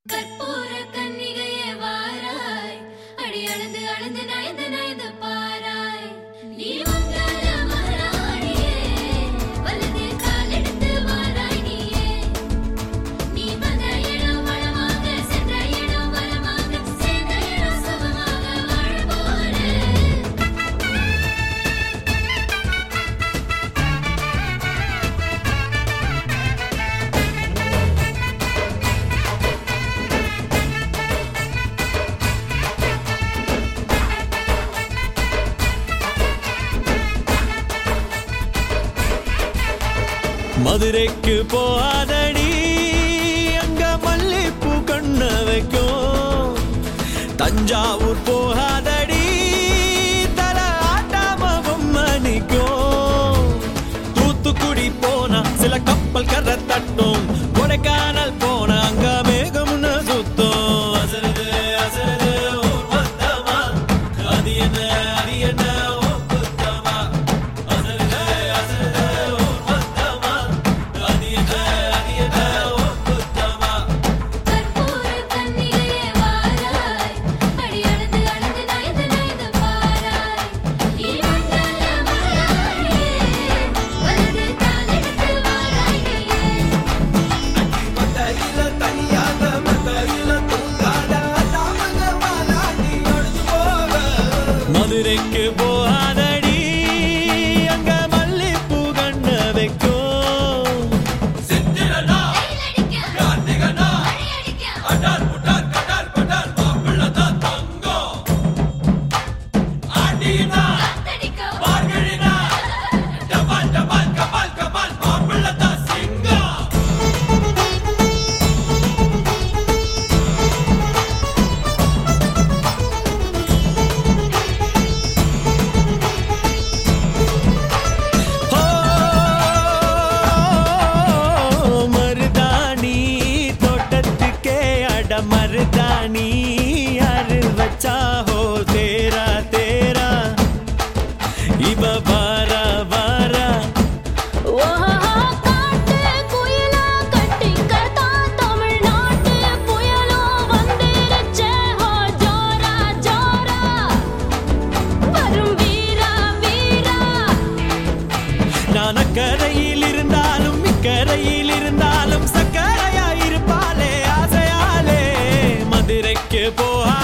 கற்பூர கன்னிகையே வாராய் அடி அளந்து அளந்து நயந்து நயந்து பாராய் நீ மங்கள மகாராணியே வலது காலெடுத்து வாராய் நீயே நீ வந்த இடம் வளமாக சென்ற இடம் வளமாக சேர்ந்த இடம் சுகமாக வாழ போறேன் மதுரைக்கு போகாதடி அங்க மல்லிப்பூ கண்ண வைக்கும் தஞ்சாவூர் போகாதடி தல ஆட்டாம பொம்மணிக்கும் தூத்துக்குடி போனா சில கப்பல் கரை தட்டும் கொடைக்கானல் போனா அங்க மேகம்னு சுத்தும் அசருது அசருது ஊர் மொத்தமா. அது என்ன அது என்ன ஓ குத்தமா அசருது அசருது ஊர் மொத்தமா. அது என்ன அது என்ன ஓ குத்தமா கற்பூர கன்னிகையே வாராய் அடி அளந்து அளந்து நயந்து நயந்து பாராய் நீ மங்கள மகாராணியே வலது காலெடுத்து வாராய் நீயே மத்தையில தனியாக மத்தையில தூங்காத தாமங்க மாலாடி அழுது போக மதுரைக்கு போகாதடி அங்க மல்லிப்பூ கண்ண வைக்கும் சித்திரனா வெயிலடிக்க கார்த்திகனா மழையடிக்க அடார் புட்டார் கடார் படார் மாப்பிள்ளதான் தங்கம் ஆண்டினா காத்தடிக்க மார்கழினா டபால் டபால் கபால் கபால் மாப்பிள்ளதான் சிங்கம் ஓ மருதாணி தோட்டத்துக்கே அட மருதாணி யாரு வச்சா ஹோ தேரா தேரா இவ வாரா வாரா ஓஹோ காட்டு குயிலா கட்டிக்கதா தமிழ்நாட்டு புயலோ வந்திருச்சே ஹோ ஜோரா ஜோரா வரும் வீரா வீரா நான் அக்கரையில் இருந்தாலும் இக்கரையில் இருந்தாலும் சக்கரையா இருப்பாளே ஆசையாலே மதுரைக்கு போகா